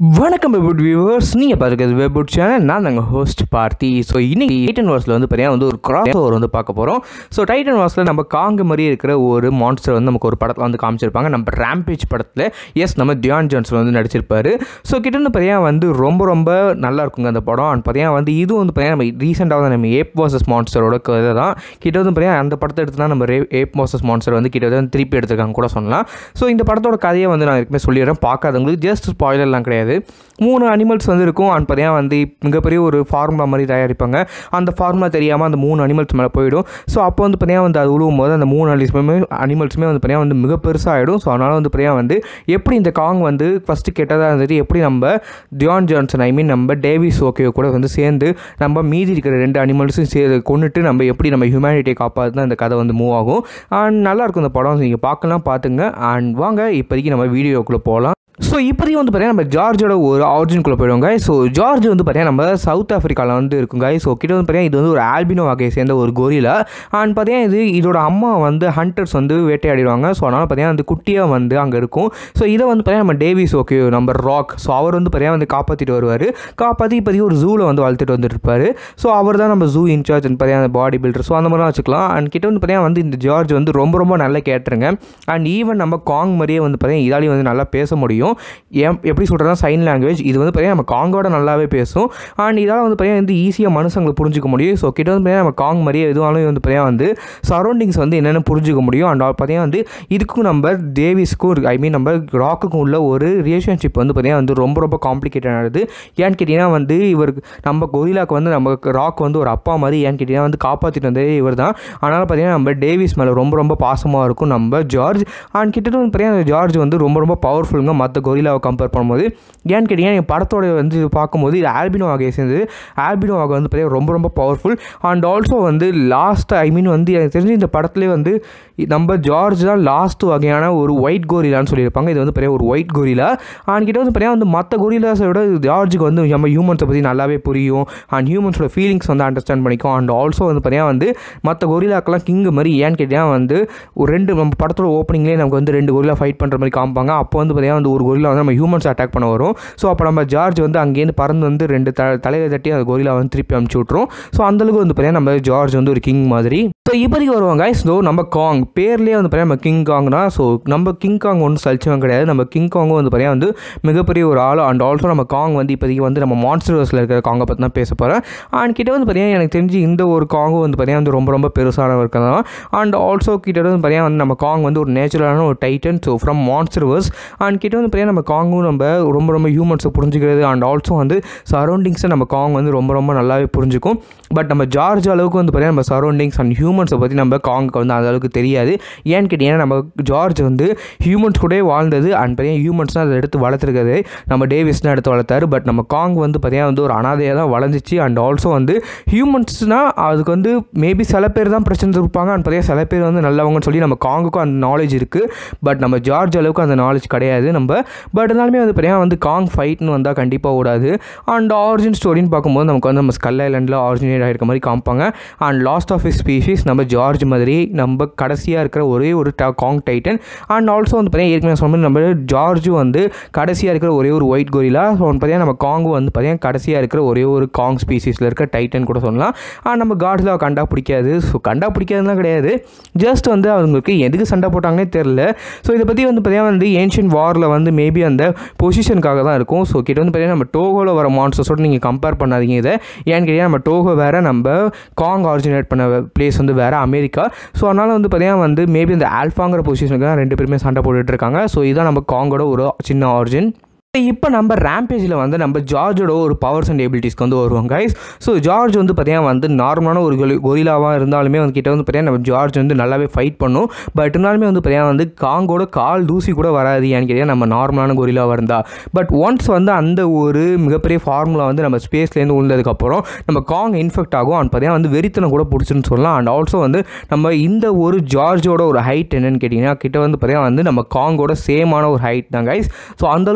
வணக்கம் வெபுட் வியூவர்ஸ் நீங்கள் பார்த்துக்கிறது வெபுட் சேனல் நான் நாங்கள் ஹோஸ்ட் பார்த்தி ஸோ இன்னைக்கு டைட்டன் வார்ஸில் வந்து பார்த்தீங்கன்னா வந்து ஒரு கிராஸ் ஓவர் வந்து பார்க்க போகிறோம் ஸோ டைட்டன் வார்ஸில் நம்ம காங்கு மாதிரி இருக்கிற ஒரு மான்ஸ்டர் வந்து நமக்கு ஒரு படத்தில் வந்து காமிச்சிருப்பாங்க நம்ம ரேம்பேஜ் படத்தில் எஸ் நம்ம தியான் ஜான்சன் வந்து நடிச்சிருப்பாரு ஸோ கிட்ட வந்து பார்த்தீங்கன்னா வந்து ரொம்ப ரொம்ப நல்லா இருக்குங்க அந்த படம் அண்ட் பார்த்தீங்கன்னா வந்து இது வந்து பார்த்தீங்கன்னா நம்ம ரீசெண்டாக வந்து நம்ம ஏப் வாசஸ் மான்ஸ்டரோட கதை தான் கிட்ட வந்து பார்த்தீங்கன்னா அந்த படத்தை எடுத்து தான் நம்ம ரே ஏப் வாசஸ் மான்ஸ்டர் வந்து கிட்ட வந்து திருப்பி எடுத்திருக்காங்க கூட சொல்லலாம் ஸோ இந்த படத்தோட கதையை வந்து நான் ஏற்கனவே சொல்லிடுறேன் பார்க்காதவங்களுக்கு ஜஸ்ட் ஸ்பாயிலர்லாம் கிடையாது மூணு அனிமல்ஸ் வந்து இருக்கும் அண்ட் பார்த்தீங்கன்னா வந்து மிகப்பெரிய ஒரு ஃபார்முலா மாதிரி தயாரிப்பாங்க அந்த ஃபார்முலா தெரியாமல் அந்த மூணு அனிமல்ஸ் மேலே போயிடும் ஸோ அப்போ வந்து பார்த்தீங்கன்னா வந்து அது உழுவும் போது அந்த மூணு அனிமல்ஸுமே அனிமல்ஸுமே வந்து பார்த்தீங்கன்னா வந்து மிக பெருசாகிடும் ஸோ அதனால் வந்து பார்த்தீங்கன்னா வந்து எப்படி இந்த காங் வந்து ஃபஸ்ட்டு கெட்டதாக இருந்துட்டு எப்படி நம்ம தியான் ஜான்சன் ஐ மீன் நம்ம டேவிஸ் ஓகே கூட வந்து சேர்ந்து நம்ம மீதி இருக்கிற ரெண்டு அனிமல்ஸும் சே கொண்டுட்டு நம்ம எப்படி நம்ம ஹியூமனிட்டியை காப்பாற்றுனா இந்த கதை வந்து மூவ் ஆகும் அண்ட் நல்லாயிருக்கும் இந்த படம் நீங்கள் பார்க்கலாம் பார்த்துங்க அண்ட் வாங்க இப்போதைக்கு நம்ம வீடியோக்குள்ளே போகலாம் ஸோ இப்போதைக்கு வந்து பார்த்தீங்கன்னா நம்ம ஜார்ஜோட ஒரு ஆரிஜின்குள்ளே போயிடுவோங்க ஸோ ஜார்ஜ் வந்து பார்த்தீங்கன்னா நம்ம சவுத் ஆஃப்ரிக்காவில் வந்து இருக்குங்க ஸோ கிட்ட வந்து பார்த்தீங்கன்னா இது வந்து ஒரு ஆல்பினோ வகையை சேர்ந்த ஒரு கொரிலா அண்ட் பார்த்தீங்கன்னா இது இதோட அம்மா வந்து ஹண்டர்ஸ் வந்து வேட்டையாடிடுவாங்க ஸோ அதனால் பார்த்தீங்கன்னா அந்த குட்டியாக வந்து அங்கே இருக்கும் ஸோ இதை வந்து பார்த்தீங்கன்னா நம்ம டேவிஸ் ஓகே நம்ம ராக் ஸோ அவர் வந்து பார்த்தீங்கன்னா வந்து காப்பாற்றிட்டு வருவார் காப்பாற்றி இப்போதைக்கு ஒரு ஜூவில் வந்து வளர்த்துட்டு வந்துட்டு இருப்பாரு ஸோ அவர் தான் நம்ம ஜூ இன்சார்ஜ் பார்த்தீங்கன்னா அந்த பாடி பில்டர் ஸோ அந்த மாதிரிலாம் வச்சுக்கலாம் அண்ட் கிட்ட வந்து பார்த்தீங்கன்னா வந்து இந்த ஜார்ஜ் வந்து ரொம்ப ரொம்ப நல்லா கேட்டுருங்க அண்ட் ஈவன் நம்ம காங் மாதிரியே வந்து பார்த்தீங்கன்னா இதாலையும் வந்து நல்லா பேச முடியும் ஏன் எப்படி சொல்கிறதா சைன் லாங்குவேஜ் இது வந்து பார்த்தீங்கன்னா நம்ம காங்கோட நல்லாவே பேசும் அண்ட் இதால் வந்து பார்த்தீங்கன்னா வந்து ஈஸியாக மனுஷங்களை புரிஞ்சிக்க முடியும் ஸோ கிட்ட வந்து பார்த்தீங்கன்னா நம்ம காங் மாதிரியே எதுவாலும் வந்து பார்த்தீங்கன்னா வந்து சரௌண்டிங்ஸ் வந்து என்னென்ன புரிஞ்சிக்க முடியும் அண்ட் பார்த்தீங்கன்னா வந்து இதுக்கும் நம்ம தேவிஸ்க்கும் ஐ மீன் நம்ம ராக்குக்கும் உள்ள ஒரு ரிலேஷன்ஷிப் வந்து பார்த்தீங்கன்னா வந்து ரொம்ப ரொம்ப காம்ப்ளிகேட்டட் ஆனது ஏன்னு கேட்டிங்கன்னா வந்து இவருக்கு நம்ம கொரிலாக்கு வந்து நம்ம ராக் வந்து ஒரு அப்பா மாதிரி ஏன்னு கேட்டிங்கன்னா வந்து காப்பாற்றிட்டு வந்ததே இவர் தான் அதனால் பார்த்தீங்கன்னா நம்ம டேவிஸ் மேலே ரொம்ப ரொம்ப பாசமாக இருக்கும் நம்ம ஜார்ஜ் அண்ட் கிட்டத்தட்ட வந்து பார்த்தீங்கன்னா ஜார்ஜ் வந்து ரொம்ப ரொம்ப பவர்ஃபுல்லுங்க மற்ற கொரிலாவை கம்பேர் பண்ணும்போது ஏன்னு கேட்டிங்கன்னா என் படத்தோட வந்து பார்க்கும்போது இது ஆல்பினோ வகையை சேர்ந்தது ஆல்பினோ வகை வந்து பார்த்தீங்கன்னா ரொம்ப ரொம்ப பவர்ஃபுல் அண்ட் ஆல்சோ வந்து லாஸ்ட் ஐ மீன் வந்து எனக்கு தெரிஞ்சு இந்த படத்துலேயே வந்து நம்ம ஜார்ஜ் தான் லாஸ்ட் வகையான ஒரு ஒயிட் கோரிலான்னு சொல்லியிருப்பாங்க இது வந்து பெரிய ஒரு ஒயிட் கோரிலா அண்ட் கிட்ட வந்து பார்த்தீங்கன்னா வந்து மற்ற கோரிலாஸை விட ஜார்ஜுக்கு வந்து நம்ம ஹியூமன்ஸை பற்றி நல்லாவே புரியும் அண்ட் ஹியூமன்ஸோட ஃபீலிங்ஸ் வந்து அண்டர்ஸ்டாண்ட் பண்ணிக்கும் அண்ட் ஆல்சோ வந்து பார்த்தீங்கன்னா வந்து மற்ற கொரிலாக்கெல்லாம் கிங் மாதிரி ஏன்னு கேட்டிங்கன்னா வந்து ஒரு ரெண்டு நம்ம படத்தோட ஓப்பனிங்லேயே நமக்கு வந்து ரெண்டு கொரிலா ஃபைட் பண்ணுற மாதிரி காமிப்பாங்க அப்போ வந்து பார்த்தீங்கன்னா வந்து ஒரு கொரிலா வந்து நம்ம ஹியூமன்ஸ் அட்டாக் பண்ண வரும் ஸோ அப்போ நம்ம ஜார்ஜ் வந்து அங்கேருந்து பறந்து வந்து ரெண்டு த தலையில் தட்டி அந்த கொரிலா வந்து திருப்பி அனுப்பிச்சி விட்ரும் ஸோ அந்தளவுக்கு வந்து பார்த்தீங்கன்னா நம்ம ஜார்ஜ் வந்து ஒரு கிங் மாதிரி ஸோ இப்போதைக்கு வருவாங்க ஸோ நம்ம காங் பேர்லேயே வந்து பார்த்தீங்கன்னா நம்ம கிங் காங்னா ஸோ நம்ம கிங் காங் ஒன்றும் சலிச்சவங்க கிடையாது நம்ம கிங் காங்கும் வந்து பார்த்தீங்கன்னா வந்து மிகப்பெரிய ஒரு ஆள் அண்ட் ஆல்சோ நம்ம காங் வந்து இப்போதைக்கு வந்து நம்ம மான்ஸ்டர்ஸில் இருக்கிற காங்கை பற்றி தான் பேச போகிறேன் அண்ட் கிட்ட வந்து பார்த்தீங்கன்னா எனக்கு தெரிஞ்சு இந்த ஒரு காங்கும் வந்து பார்த்தீங்கன்னா வந்து ரொம்ப ரொம்ப பெருசானவர் தான் அண்ட் ஆல்சோ கிட்ட வந்து பார்த்தீங்கன்னா வந்து நம்ம காங் வந்து ஒரு நேச்சுரலான ஒரு titan so from monsterverse and கிட்ட வந்து பார்த்தீங்கன்னா நம்ம காங்கும் நம்ம ரொம்ப ரொம்ப ஹியூமன்ஸை புரிஞ்சுக்கிறது அண்ட் ஆல்சோ வந்து சரௌண்டிங்ஸை நம்ம காங் வந்து ரொம்ப ரொம்ப நல்லாவே புரிஞ்சுக்கும் பட் நம்ம ஜார்ஜ் அளவுக்கு வந்து பார்த்தீங்கன்னா நம்ம சரௌண்டிங்ஸ் அண்ட் ஹியூமன்ஸை பற்றி நம்ம காங்க்கு வந்து அந்த அளவுக்கு தெரியாது ஏன்னு கேட்டிங்கன்னா நம்ம ஜார்ஜ் வந்து ஹியூமன்ஸ் கூட வாழ்ந்தது அண்ட் பார்த்தீங்கன்னா ஹியூமன்ஸ் தான் அதை எடுத்து வளர்த்துருக்காது நம்ம டேவிஸ் தான் எடுத்து வளர்த்தாரு பட் நம்ம காங் வந்து பார்த்தீங்கன்னா வந்து ஒரு அனாதையாக தான் வளர்ந்துச்சு அண்ட் ஆல்சோ வந்து ஹியூமன்ஸ்னால் அதுக்கு வந்து மேபி சில பேர் தான் பிரச்சனை இருப்பாங்க அண்ட் பார்த்தீங்கன்னா சில பேர் வந்து நல்லவங்கன்னு சொல்லி நம்ம காங்குக்கும் அந்த நாலேஜ் இருக்குது பட் நம்ம ஜார்ஜ் அளவுக்கு அந்த நாலேஜ் கிடையாது நம்ம பட் இருந்தாலுமே வந்து பார்த்தீங்கன்னா வந்து காங் ஃபைட்னு வந்தால் கண்டிப்பாக ஓடாது அண்ட் ஆரிஜின் ஸ்டோரின்னு பார்க்கும்போது நமக்கு வந்து நம்ம ஸ்கல் ஐலண்டில் ஆரிஜினேட் ஆகிருக்க மாதிரி காமிப்பாங்க and last of is species நம்ம ஜார்ஜ் மாதிரி நம்ம கடைசியாக இருக்கிற ஒரே ஒரு ட காங் டைட்டன் அண்ட் ஆல்சோ வந்து பார்த்தீங்கன்னா ஏற்கனவே சொன்ன மாதிரி நம்ம ஜார்ஜும் வந்து கடைசியாக இருக்கிற ஒரே ஒரு ஒயிட் கோரிலா ஸோ வந்து பார்த்தீங்கன்னா நம்ம காங்கும் வந்து பார்த்தீங்கன்னா கடைசியாக இருக்கிற ஒரே ஒரு காங் ஸ்பீஷீஸில் இருக்க டைட்டன் கூட சொல்லலாம் அண்ட் நம்ம காட்ஸில் கண்டா பிடிக்காது ஸோ கண்டா பிடிக்காதுலாம் கிடையாது ஜஸ்ட் வந்து அவங்களுக்கு எதுக்கு சண்டை போட்டாங்கன்னே தெரில ஸோ இதை பற்றி வந்து பார்த்தீங்கன்னா வந்து ஏன்ஷியன் வாரில் வந்து மேபி அந்த பொசிஷனுக்காக தான் இருக்கும் ஸோ கிட்ட வந்து பார்த்தீங்கன்னா நம்ம டோகோவில் வர மான்ஸ்டர்ஸோட நீங்கள் கம்பேர் பண்ணாதீங்க இதை ஏன்னு கேட்டிங்கன்னா நம்ம டோகோ வேறு நம்ம காங் ஆரிஜினேட் பண்ண பிளேஸ் வந்து வேறு அமெரிக்கா ஸோ அதனால் வந்து பார்த்தீங்கன்னா வந்து மேபி இந்த ஆல்ஃபாங்கிற பொசிஷனுக்கு தான் ரெண்டு பேருமே சண்டை போட்டுட்டு இருக்காங்க ஸோ இதுதான் நம்ம காங்கோட ஒரு சின்ன ஆரிஜின் இப்போ நம்ம ரேம்பேஜில் வந்து நம்ம ஜார்ஜோட ஒரு பவர்ஸ் அண்ட் எபிலிட்டிஸ்க்கு வந்து வருவோம் கைஸ் ஸோ ஜார்ஜ் வந்து பார்த்தீங்கன்னா வந்து நார்மலான ஒரு கொலி கொரிலாவாக இருந்தாலுமே வந்து கிட்ட வந்து பார்த்தீங்கன்னா நம்ம ஜார்ஜ் வந்து நல்லாவே ஃபைட் பண்ணும் பட் இருந்தாலுமே வந்து பார்த்தீங்கன்னா வந்து காங்கோட கால் தூசி கூட வராது ஏன்னு கேட்டிங்கன்னா நம்ம நார்மலான கொரிலாவாக இருந்தால் பட் ஒன்ஸ் வந்து அந்த ஒரு மிகப்பெரிய ஃபார்முலா வந்து நம்ம ஸ்பேஸ்லேருந்து உழுந்ததுக்கப்புறம் நம்ம காங் இன்ஃபெக்ட் ஆகும் அண்ட் பார்த்தீங்கன்னா வந்து வெறித்தனம் கூட பிடிச்சுன்னு சொல்லலாம் அண்ட் ஆல்சோ வந்து நம்ம இந்த ஒரு ஜார்ஜோட ஒரு ஹைட் என்னன்னு கேட்டிங்கன்னா கிட்ட வந்து பார்த்தீங்கன்னா வந்து நம்ம காங்கோட சேமான ஒரு ஹைட் தான் கைஸ் ஸோ அந்தளவுக்கு வந்து பார்த்தீங்கன்னா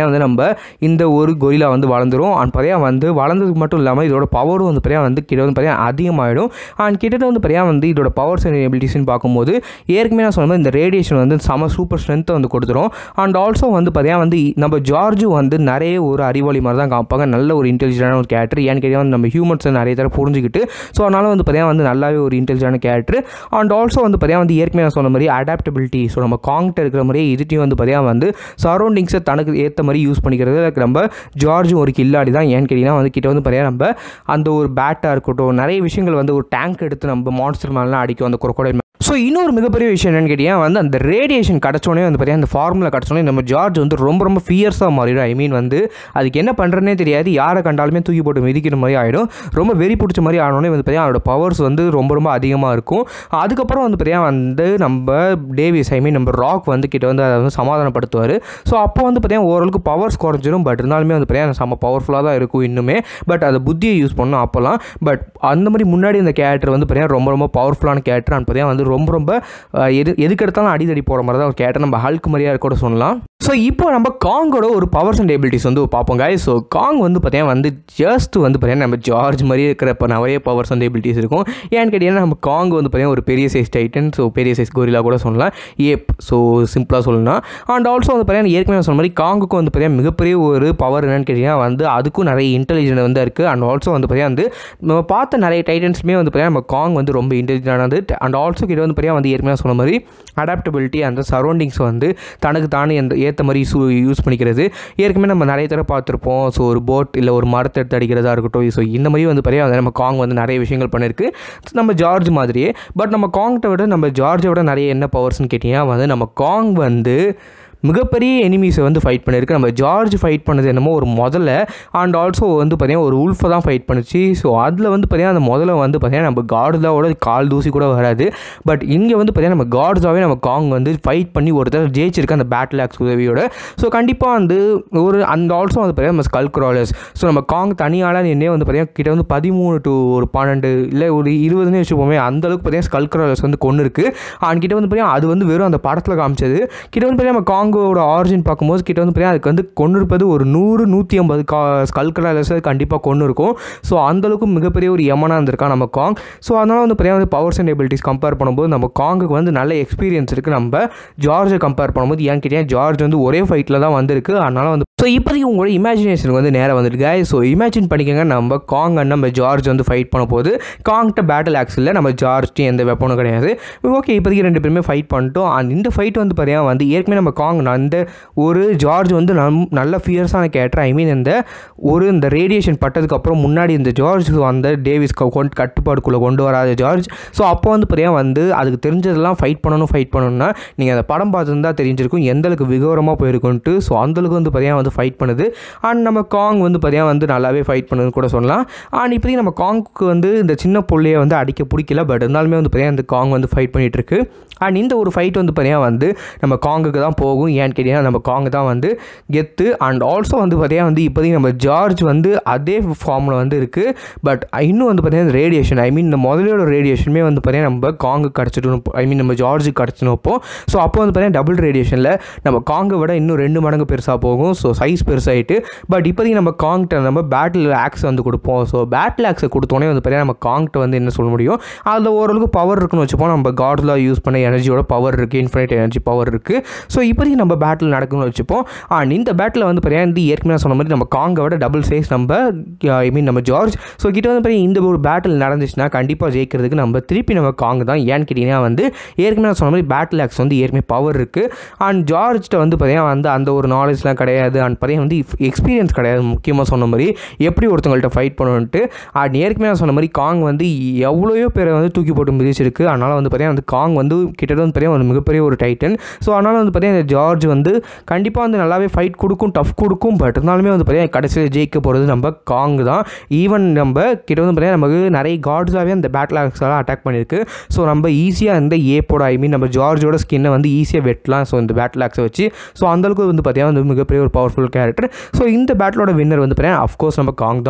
பார்த்தீங்கன்னா வந்து நம்ம இந்த ஒரு கொரிலா வந்து வளர்ந்துரும் அண்ட் பார்த்தீங்கன்னா வந்து வளர்ந்ததுக்கு மட்டும் இல்லாமல் இதோட பவரும் வந்து பார்த்தீங்கன்னா வந்து கிட்ட வந்து பார்த்தீங்கன்னா அதிகமாகிடும் அண்ட் கிட்டத்தட்ட வந்து பார்த்தீங்கன்னா வந்து இதோட பவர்ஸ் அண்ட் எபிலிட்டிஸ்னு பார்க்கும்போது ஏற்கனவே நான் சொன்ன மாதிரி இந்த ரேடியேஷன் வந்து செம சூப்பர் ஸ்ட்ரென்த்தை வந்து கொடுத்துரும் அண்ட் ஆல்சோ வந்து பார்த்தீங்கன்னா வந்து நம்ம ஜார்ஜும் வந்து நிறைய ஒரு அறிவாளி மாதிரி தான் காமிப்பாங்க நல்ல ஒரு இன்டெலிஜென்டான ஒரு கேரக்டர் ஏன்னு கேட்டால் வந்து நம்ம ஹியூமன்ஸை நிறைய தடவை புரிஞ்சுக்கிட்டு ஸோ அதனால் வந்து பார்த்தீங்கன்னா வந்து நல்லாவே ஒரு இன்டெலிஜென்டான கேரக்டர் அண்ட் ஆல்சோ வந்து பார்த்தீங்கன்னா வந்து ஏற்கனவே நான் சொன்ன மாதிரி அடாப்டபிலிட்டி ஸோ நம்ம காங்கிட்ட இருக்கிற மாதிரியே இதுட்டையும் வந்து பார்த்தீங்கன்னா வந்து சரௌண்டிங்ஸை தனக்கு ஏற்ற மாதிரி யூஸ் பண்ணிக்கிறது like நம்ம ஜார்ஜும் ஒரு கில்லாடி தான் ஏன்னு கேட்டிங்கன்னா வந்து கிட்ட வந்து பார்த்தீங்கன்னா நம்ம அந்த ஒரு பேட்டாக இருக்கட்டும் நிறைய விஷயங்கள் வந்து ஒரு டேங்க் எடுத்து நம்ம மான்ஸ்டர் மேலாம் அடிக்கும் அந்த crocodile ஸோ இன்னொரு மிகப்பெரிய விஷயம் என்னன்னு கேட்டிங்கன்னா வந்து அந்த ரேடியேஷன் கிடச்சோடனே வந்து பார்த்தீங்கன்னா அந்த ஃபார்முலா கிடச்சோடனே நம்ம ஜார்ஜ் வந்து ரொம்ப ரொம்ப ஃபியர்ஸாக மாறிடும் ஐ மீன் வந்து அதுக்கு என்ன பண்ணுறனே தெரியாது யாரை கண்டாலுமே தூக்கி போட்டு மிதிக்கிற மாதிரி ஆகிடும் ரொம்ப வெறி பிடிச்ச மாதிரி ஆனோடனே வந்து பார்த்தீங்கன்னா அதோட பவர்ஸ் வந்து ரொம்ப ரொம்ப அதிகமாக இருக்கும் அதுக்கப்புறம் வந்து பார்த்தீங்கன்னா வந்து நம்ம டேவிஸ் ஐ மீன் நம்ம ராக் வந்து கிட்ட வந்து அதை வந்து சமாதானப்படுத்துவார் ஸோ அப்போ வந்து பார்த்தீங்கன்னா ஓரளவுக்கு பவர்ஸ் குறைஞ்சிரும் பட் இருந்தாலுமே வந்து பார்த்தீங்கன்னா செம்ம பவர்ஃபுல்லாக தான் இருக்கும் இன்னுமே பட் அதை புத்தியை யூஸ் பண்ணணும் அப்போல்லாம் பட் அந்த மாதிரி முன்னாடி இந்த கேரக்டர் வந்து பார்த்தீங்கன்னா ரொம்ப ரொம்ப பவர்ஃபுல்லான கேரக்டர் அண்ட் பார்த்தீங்கன்னா வந்து ரொம்ப ரொம்ப அஹ், எது எதுக்கு எடுத்தாலும் அடிதடி போகிற மாதிரி தான் ஒரு கேரக்டர் நம்ம ஹல்க் மாதிரியா கூட சொல்லலாம் ஸோ இப்போ நம்ம காங்கோட ஒரு பவர்ஸ் அண்ட் எபிலிட்டிஸ் வந்து பார்ப்போம் guys ஸோ காங் வந்து பார்த்தீங்கன்னா வந்து ஜஸ்ட் வந்து பார்த்தீங்கன்னா நம்ம ஜார்ஜ் மாதிரியே இருக்கிற இப்போ நிறைய பவர்ஸ் அண்ட் எபிலிட்டிஸ் இருக்கும் ஏன்னு கேட்டிங்கன்னா நம்ம காங் வந்து பார்த்தீங்கன்னா ஒரு பெரிய சைஸ் டைட்டன் ஸோ பெரிய சைஸ் கோரிலா கூட சொல்லலாம் ஏப் ஸோ சிம்பிளாக சொல்லலாம் அண்ட் ஆல்சோ வந்து பார்த்தீங்கன்னா ஏற்கனவே நான் சொன்ன மாதிரி காங்குக்கும் வந்து பார்த்தீங்கன்னா மிகப்பெரிய ஒரு பவர் என்னன்னு கேட்டிங்கன்னா வந்து அதுக்கும் நிறைய இன்டெலிஜென்ட் வந்து இருக்குது அண்ட் ஆல்சோ வந்து பார்த்தீங்கன்னா வந்து நம்ம பார்த்த நிறைய டைட்டன்ஸுமே வந்து பார்த்தீங்கன்னா நம்ம காங் வந்து ரொம்ப இன்டெலிஜென்டானது அண்ட் ஆல்சோ கிட்ட வந்து பார்த்தீங்கன்னா வந்து ஏற்கனவே சொன்ன மாதிரி அடாப்டபிலிட்டி அந்த சரௌண்டிங்ஸ் வந்து தனக்கு தானே எந்த ஏற்ற மாதிரி சூ யூஸ் பண்ணிக்கிறது ஏற்கனவே நம்ம நிறைய தடவை பார்த்துருப்போம் ஸோ ஒரு போட் இல்லை ஒரு மரத்தை எடுத்து அடிக்கிறதா இருக்கட்டும் ஸோ இந்த மாதிரி வந்து பார்த்தீங்கன்னா நம்ம காங் வந்து நிறைய விஷயங்கள் பண்ணியிருக்கு நம்ம ஜார்ஜ் மாதிரியே பட் நம்ம காங்கிட்ட விட நம்ம ஜார்ஜை விட நிறைய என்ன பவர்ஸ்னு கேட்டிங்கன்னா வந்து நம்ம காங் வந்து மிகப்பெரிய எனிமீஸை வந்து ஃபைட் பண்ணியிருக்கு நம்ம ஜார்ஜ் ஃபைட் பண்ணது என்னமோ ஒரு முதல்ல அண்ட் ஆல்சோ வந்து பார்த்தீங்கன்னா ஒரு உல்ஃபை தான் ஃபைட் பண்ணுச்சு ஸோ அதில் வந்து பார்த்தீங்கன்னா அந்த முதல்ல வந்து பார்த்தீங்கன்னா நம்ம காட்ஸாவோட கால் தூசி கூட வராது பட் இங்கே வந்து பார்த்தீங்கன்னா நம்ம காட்ஸாவே நம்ம காங் வந்து ஃபைட் பண்ணி ஒருத்தர் ஜெயிச்சிருக்கு அந்த பேட்டில் ஆக்ஸ் உதவியோட ஸோ கண்டிப்பாக வந்து ஒரு அந்த ஆல்சோ வந்து பார்த்தீங்கன்னா நம்ம ஸ்கல் க்ராலர்ஸ் ஸோ நம்ம காங் தனியால் நின்னே வந்து பார்த்தீங்கன்னா கிட்ட வந்து பதிமூணு டு ஒரு பன்னெண்டு இல்லை ஒரு இருபதுன்னு வச்சுப்போமே அந்த அளவுக்கு பார்த்தீங்கன்னா ஸ்கல் க்ராலர்ஸ் வந்து கொண்டு இருக்கு அண்ட் கிட்ட வந்து பார்த்தீங்கன்னா அது வந்து வெறும் அந்த படத்தில் காமிச்சது கிட்ட வந்து பார்த்தீங்கன்னா நம்ம காங்கோட ஆரிஜின் பார்க்கும்போது கிட்ட வந்து பார்த்தீங்கன்னா அதுக்கு வந்து கொண்டு இருப்பது ஒரு நூறு நூற்றி ஐம்பது கா ஸ்கல் க்ராலர்ஸ் கண்டிப்பாக கொண்டு இருக்கும் ஸோ அந்தளவுக்கு மிகப்பெரிய ஒரு எமனாக இருந்திருக்கா நம்ம காங் ஸோ அதனால் வந்து பார்த்தீங்கன்னா வந்து பவர்ஸ் அண்ட் எபிலிட்டிஸ் கம்பேர் பண்ணும்போது நம்ம காங்குக்கு வந்து நல்ல எக்ஸ்பீரியன்ஸ் இருக்குது நம்ம ஜார்ஜை கம்பேர் பண்ணும்போது ஏன்னு கேட்டீங்கன்னா ஜார்ஜ் வந்து ஒரே ஃபைட்டில் தான் வந்திருக்கு அதனால் வந்து ஸோ இப்போதைக்கு உங்களோட இமேஜினேஷனுக்கு வந்து நேராக வந்துருக்கு ஸோ இமேஜின் பண்ணிக்கோங்க நம்ம காங் அண்ட் நம்ம ஜார்ஜ் வந்து ஃபைட் பண்ண போது காங்கிட்ட பேட்டில் ஆக்ஸில் நம்ம ஜார்ஜ்ட்டு எந்த வெப்பனும் கிடையாது ஓகே இப்போதைக்கு ரெண்டு பேருமே ஃபைட் பண்ணிட்டோம் அண்ட் இந்த ஃபைட் வந்து பார்த்தீங்கன்னா வந்து ஏற்கனவே நம்ம காங் அந்த ஒரு ஜார்ஜ் வந்து நம் நல்ல ஃபியர்ஸான கேரக்டர் ஐ மீன் இந்த ஒரு இந்த ரேடியேஷன் பட்டதுக்கப்புறம் முன்னாடி இந்த ஜார்ஜ் அந்த டேவிஸ் கொண்டு கட்டுப்பாடுக்குள்ளே கொண்டு வராத ஜார்ஜ் ஸோ அப்போ வந்து பார்த்தீங்கன்னா வந்து அதுக்கு தெரிஞ்சதெல்லாம் ஃபைட் பண்ணணும் ஃபைட் பண்ணணும்னா நீங்கள் அந்த படம் பார்த்துருந்தா தெரிஞ்சிருக்கும் எந்த அளவுக்கு விகவரமாக போயிருக்குன்ட்டு ஸோ அந்தளவுக்கு வந்து பார்த்தீங்கன்னா வந்து ஃபைட் பண்ணுது அண்ட் நம்ம காங் வந்து பார்த்தீங்கன்னா வந்து நல்லாவே ஃபைட் பண்ணுதுன்னு கூட சொல்லலாம் அண்ட் இப்போதைக்கு நம்ம காங்குக்கு வந்து இந்த சின்ன புள்ளையை வந்து அடிக்க பிடிக்கல பட் இருந்தாலுமே வந்து பார்த்தீங்கன்னா இந்த காங் வந்து ஃபைட் பண்ணிகிட்டு இருக்கு அண்ட் இந்த ஒரு ஃபைட் வந்து பார்த்தீங்கன்னா வந்து நம்ம காங்குக்கு தான் போகும் ஏன்னு கேட்டிங்கன்னா நம்ம காங்கு தான் வந்து கெத்து அண்ட் ஆல்சோ வந்து பார்த்தீங்கன்னா வந்து இப்போதைக்கு நம்ம ஜார்ஜ் வந்து அதே ஃபார்மில் வந்து இருக்குது பட் இன்னும் வந்து பார்த்தீங்கன்னா ரேடியேஷன் ஐ மீன் இந்த முதலோட ரேடியேஷனுமே வந்து பார்த்தீங்கன்னா நம்ம காங்கு கிடச்சிட்டு ஐ மீன் நம்ம ஜார்ஜுக்கு கிடச்சினப்போ ஸோ அப்போ வந்து பார்த்தீங்கன்னா டபுள் ரேடியேஷனில் நம்ம காங்கை விட இன்னும் ரெண்டு மடங்கு பெருசாக போகும் ஸோ சைஸ் பெருசாகிட்டு பட் இப்போதைக்கு நம்ம காங்கிட்ட நம்ம பேட்டில் ஆக்ஸ் வந்து கொடுப்போம் ஸோ பேட்டில் ஆக்ஸை கொடுத்தோன்னே வந்து பார்த்தீங்கன்னா நம்ம காங்கிட்ட வந்து என்ன சொல்ல முடியும் அதில் ஓரளவுக்கு பவர் இருக்குன்னு வச்சுப்போம் நம்ம காட்ஸில் யூஸ் பண்ண எனர்ஜியோட பவர் இருக்குது இன்ஃபினிட் எனர்ஜி பவர் இருக்குது ஸோ இப்போதைக்கு நம்ம பேட்டில் நடக்கும்னு வச்சுப்போம் அண்ட் இந்த பேட்டில் வந்து பார்த்தீங்கன்னா இந்த ஏற்கனவே சொன்ன மாதிரி நம்ம காங்கை விட டபுள் சைஸ் நம்ம ஐ மீன் நம்ம ஜார்ஜ் ஸோ கிட்ட வந்து பார்த்தீங்கன்னா இந்த ஒரு பேட்டில் நடந்துச்சுன்னா கண்டிப்பாக ஜெயிக்கிறதுக்கு நம்ம திருப்பி நம்ம காங் தான் ஏன்னு கேட்டிங்கன்னா வந்து ஏற்கனவே நான் சொன்ன மாதிரி பேட்டில் ஆக்ஸ் வந்து ஏற்கனவே பவர் இருக்குது அண்ட் ஜார்ஜ்கிட்ட வந்து பார்த்தீங்கன்னா வந்து அந்த ஒரு நாலேஜ்லாம் கிடையாது அண்ட் பார்த்தீங்கன்னா வந்து எக்ஸ்பீரியன்ஸ் கிடையாது முக்கியமாக சொன்ன மாதிரி எப்படி ஒருத்தவங்கள்ட்ட ஃபைட் பண்ணணுன்ட்டு அண்ட் ஏற்கனவே நான் சொன்ன மாதிரி காங் வந்து எவ்வளோயோ பேரை வந்து தூக்கி போட்டு மிதிச்சிருக்கு அதனால் வந்து பார்த்தீங்கன்னா வந்து காங் வந்து கிட்டத்தட்ட வந்து பார்த்தீங்கன்னா ஒரு மிகப்பெரிய ஒரு டைட்டன் ஸோ அதனால் வந்து பார்த்தீங்கன்னா இந்த ஜார்ஜ் வந்து கண்டிப்பாக வந்து நல்லாவே ஃபைட் கொடுக்கும் டஃப் கொடுக்கும் பட் இருந்தாலுமே வந்து பார்த்தீங்கன்னா கடைசியில் ஜெயிக்க போகிறது நம்ம காங் தான் ஈவன் நம்ம கிட்ட வந்து பார்த்தீங்கன்னா நமக்கு நிறைய காட்ஸாகவே அந்த பேட்டில் ஆக்ஸெல்லாம் அட்டாக் பண்ணியிருக்கு ஸோ நம்ம ஈஸியாக இந்த ஏப்போட ஐ மீன் நம்ம ஜார்ஜோட ஸ்கின்னை வந்து ஈஸியாக வெட்டலாம் ஸோ இந்த பேட்டில் ஆக்ஸை வச்சு ஸோ அந்தளவுக்கு வந்து பார்த்தீங்கன்னா வந்து மிகப்பெரிய ஒரு பவர்ஃபுல் கேரக்டர் ஸோ இந்த பேட்டிலோட வின்னர் வந்து பார்த்தீங்கன்னா அஃப்கோர்ஸ் நம்ம காங் தான்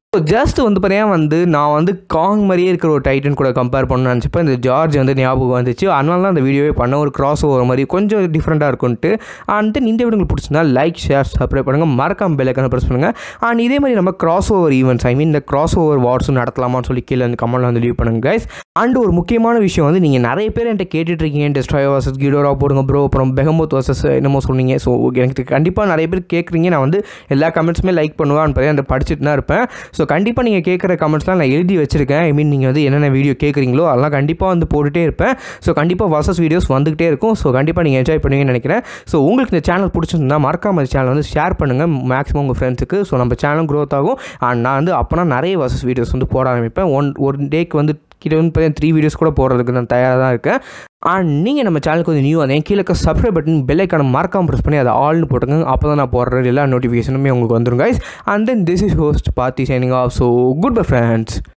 ஸோ ஜஸ்ட் வந்து பார்த்தீங்கன்னா வந்து நான் வந்து காங் மாதிரியே இருக்கிற ஒரு டைட்டன் கூட கம்பேர் பண்ணணும்னு நினச்சப்போ இந்த ஜார்ஜ் வந்து ஞாபகம் வந்துச்சு அதனால தான் அந்த வீடியோவே பண்ண ஒரு கிராஸ் ஓவர் மாதிரி கொஞ்சம் டிஃப்ரெண்ட்டாக இருக்கும்ட்டு அண்ட் தென் இந்த வீடியோ உங்களுக்கு பிடிச்சிருந்தா லைக் ஷேர் சப்ஸ்கிரைப் பண்ணுங்கள் மறக்காம பெல்லைக்கான ப்ரெஸ் பண்ணுங்கள் அண்ட் இதே மாதிரி நம்ம cross over events I mean இந்த கிராஸ் ஓவர் வார்ஸும் நடத்தலாமான்னு சொல்லி கீழே அந்த கமெண்ட்டில் வந்து லீவ் பண்ணுங்க கைஸ் அண்ட் ஒரு முக்கியமான விஷயம் வந்து நீங்கள் நிறைய பேர் என்கிட்ட கேட்டுட்டு இருக்கீங்க டெஸ்ட்ராய் வர்சஸ் கிடோரா போடுங்க ப்ரோ அப்புறம் பெகமோத் வர்சஸ் என்னமோ சொன்னீங்க ஸோ எனக்கு கண்டிப்பாக நிறைய பேர் கேட்குறீங்க நான் வந்து எல்லா கமெண்ட்ஸுமே லைக் பண்ணுவேன் பார்த்தீங்கன்னா அந்த படிச்சுட்டு தான் இருப்பேன் ஸோ கண்டிப்பாக நீங்கள் கேட்குற கமெண்ட்ஸ்லாம் நான் எழுதி வச்சிருக்கேன் ஐ மீன் நீங்கள் வந்து என்னென்ன வீடியோ கேட்குறீங்களோ அதெல்லாம் கண்டிப்பாக வந்து போட்டுகிட்டே இருப்பேன் ஸோ கண்டிப்பாக வர்சஸ் வீடியோஸ் வந்துகிட்டே இருக்கும் ஸோ கண்டிப்பாக நீங்கள் என்ஜாய் பண்ணுவீங்கன்னு நினைக்கிறேன் ஸோ உங்களுக்கு இந்த சேனல் பிடிச்சிருந்தா மறக்காம இந்த சேனல் வந்து ஷேர் பண்ணுங்கள் மேக்ஸிமம் உங்கள் ஃப்ரெண்ட்ஸுக்கு ஸோ நம்ம சேனல் க்ரோத் ஆகும் அண்ட் நான் வந்து அப்போனா நிறைய வர்சஸ் வீடியோஸ் வந்து போட ஆரம்பிப்பேன் ஒன் ஒரு டேக்கு வந்து கிட்ட வந்து பார்த்தீங்கன்னா த்ரீ வீடியோஸ் கூட போடுறதுக்கு நான் தயாராக தான் இருக்கேன் அண்ட் நீங்கள் நம்ம சேனலுக்கு வந்து நியூ அதே கீழே சப்ஸ்கிரைப் பட்டன் பெல்லைக்கான மறக்காம ப்ரெஸ் பண்ணி அதை ஆல்னு போட்டுங்க அப்போ தான் நான் போடுற எல்லா நோட்டிஃபிகேஷனுமே உங்களுக்கு வந்துடும் guys and then this is host Parthi signing off so good bye friends